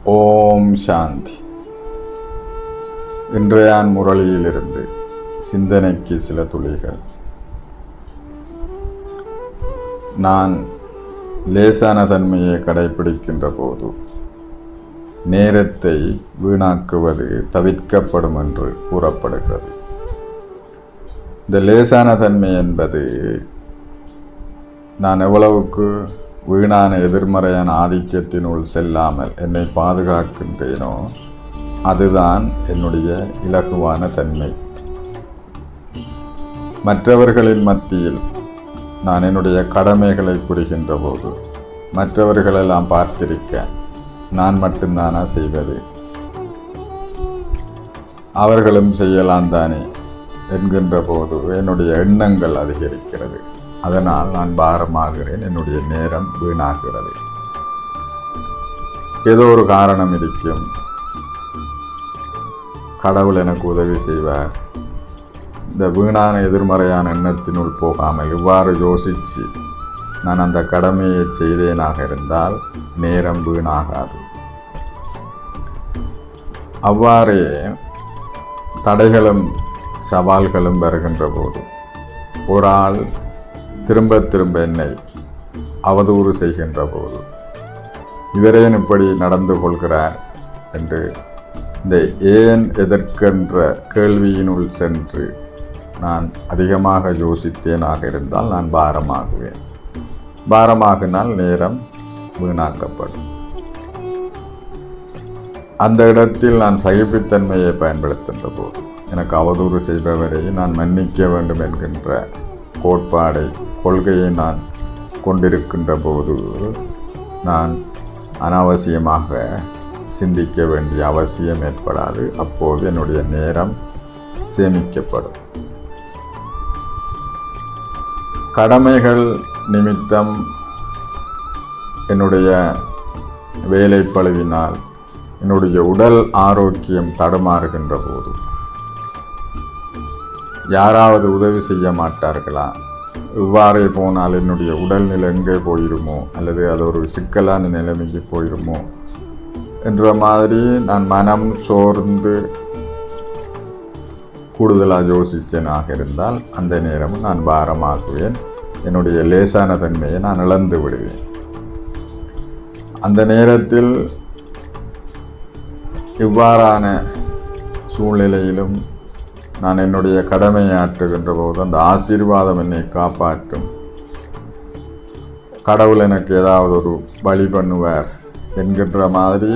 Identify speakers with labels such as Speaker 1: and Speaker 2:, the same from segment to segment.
Speaker 1: ஓம் சாந்தி இன்றையான் முரளியிலிருந்து சிந்தனைக்கு சில துளிகள் நான் லேசான தன்மையை கடைபிடிக்கின்ற போது நேரத்தை வீணாக்குவது தவிர்க்கப்படும் என்று கூறப்படுகிறது இந்த லேசான தன்மை என்பது நான் எவ்வளவுக்கு வீணான எதிர்மறையான ஆதிக்கத்தினுள் செல்லாமல் என்னை பாதுகாக்கின்றேனோ அதுதான் என்னுடைய இலகுவான தன்மை மற்றவர்களின் மத்தியில் நான் என்னுடைய கடமைகளை புரிகின்ற போது மற்றவர்களெல்லாம் பார்த்திருக்க நான் மட்டும்தானா செய்வது அவர்களும் செய்யலாம் தானே என்கின்ற போது என்னுடைய எண்ணங்கள் அதிகரிக்கிறது அதனால் நான் பாரமாகிறேன் என்னுடைய நேரம் வீணாகிறது ஏதோ ஒரு காரணம் இருக்கும் கடவுள் எனக்கு உதவி செய்வார் இந்த வீணான எதிர்மறையான எண்ணத்தினுள் போகாமல் இவ்வாறு யோசித்து நான் அந்த கடமையை செய்தேனாக இருந்தால் நேரம் வீணாகாது அவ்வாறே தடைகளும் சவால்களும் வருகின்ற போது ஒரு ஆள் திரும்ப திரும்ப என்னை அவதூறு செய்கின்ற போது இவரேன் இப்படி நடந்து கொள்கிறார் என்று இந்த ஏன் எதற்கென்ற கேள்வியினுள் சென்று நான் அதிகமாக யோசித்தேனாக இருந்தால் நான் பாரமாகுவேன் பாரமாகினால் நேரம் வீணாக்கப்படும் அந்த இடத்தில் நான் சகிப்புத்தன்மையை பயன்படுத்துகின்ற போது எனக்கு அவதூறு செய்பவரை நான் மன்னிக்க வேண்டும் என்கின்ற கோட்பாடை கொள்கையை நான் கொண்டிருக்கின்ற போது நான் அனாவசியமாக சிந்திக்க வேண்டிய அவசியம் ஏற்படாது அப்போது என்னுடைய நேரம் சேமிக்கப்படும் கடமைகள் நிமித்தம் என்னுடைய வேலை பழுவினால் என்னுடைய உடல் ஆரோக்கியம் தடுமாறுகின்ற போது யாராவது உதவி செய்ய மாட்டார்களா இவ்வாறே போனால் என்னுடைய உடல்நிலை எங்கே போயிருமோ அல்லது அது ஒரு சிக்கலான நிலைமைக்கு போயிருமோ என்ற மாதிரி நான் மனம் சோர்ந்து கூடுதலாக யோசித்தேனாக இருந்தால் அந்த நேரம் நான் பாரமாக்குவேன் என்னுடைய லேசான தன்மையை நான் இழந்து விடுவேன் அந்த நேரத்தில் இவ்வாறான சூழ்நிலையிலும் நான் என்னுடைய கடமையை ஆற்றுகின்ற போது அந்த ஆசீர்வாதம் என்னை காப்பாற்றும் கடவுள் எனக்கு ஏதாவது ஒரு வழி பண்ணுவார் என்கின்ற மாதிரி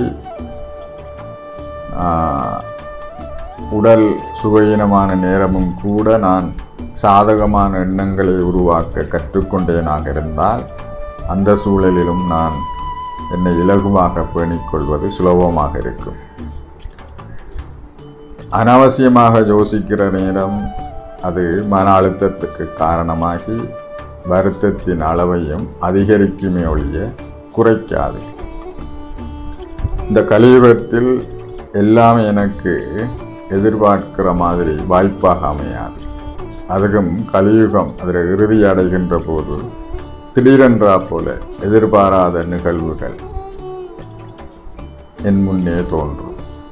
Speaker 1: உடல் சுகீனமான நேரமும் கூட நான் சாதகமான எண்ணங்களை உருவாக்க கற்றுக்கொண்டேனாக இருந்தால் அந்த சூழலிலும் நான் என்னை இலகுவாக பேணிக்கொள்வது சுலபமாக இருக்கும் அனாவசியமாக யோசிக்கிற நேரம் அது மன அழுத்தத்துக்கு காரணமாகி வருத்தத்தின் அளவையும் அதிகரிக்குமே ஒழிய குறைக்காது இந்த கலியுகத்தில் எல்லாம் எனக்கு எதிர்பார்க்கிற மாதிரி வாய்ப்பாக அமையாது அதுவும் கலியுகம் அதில் இறுதி அடைகின்ற போது திடீரென்றா போல எதிர்பாராத நிகழ்வுகள் என் முன்னே தோன்றும்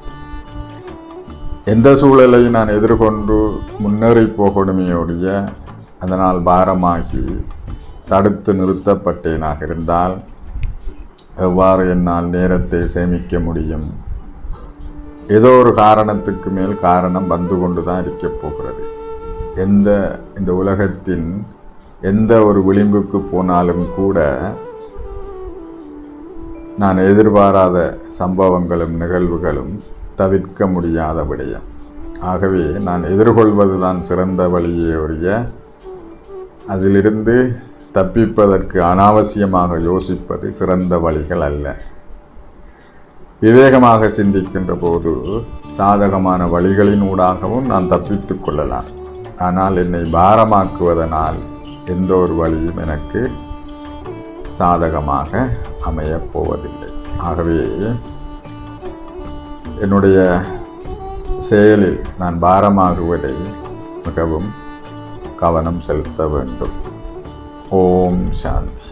Speaker 1: எந்த சூழலை நான் எதிர்கொண்டு முன்னேறி போகணுமையோடைய அதனால் பாரமாகி தடுத்து நிறுத்தப்பட்டேனாக இருந்தால் எவ்வாறு என்னால் நேரத்தை சேமிக்க முடியும் ஏதோ ஒரு காரணத்துக்கு மேல் காரணம் வந்து கொண்டு தான் இருக்கப் போகிறது எந்த இந்த உலகத்தின் எந்த ஒரு விளிம்புக்கு போனாலும் கூட நான் எதிர்பாராத சம்பவங்களும் நிகழ்வுகளும் தவிர்க்க முடியாத விடயம் ஆகவே நான் எதிர்கொள்வது தான் சிறந்த வழியே ஒழிய அதிலிருந்து தப்பிப்பதற்கு அனாவசியமாக யோசிப்பது சிறந்த வழிகள் அல்ல விவேகமாக சிந்திக்கின்ற போது சாதகமான வழிகளின் ஊடாகவும் நான் தப்பித்து கொள்ளலாம் ஆனால் என்னை பாரமாக்குவதனால் எந்த ஒரு வழியும் எனக்கு சாதகமாக அமையப் போவதில்லை ஆகவே என்னுடைய செயலில் நான் பாரமாகுவதை மிகவும் கவனம் செலுத்த வேண்டும் ஓம் சாந்தி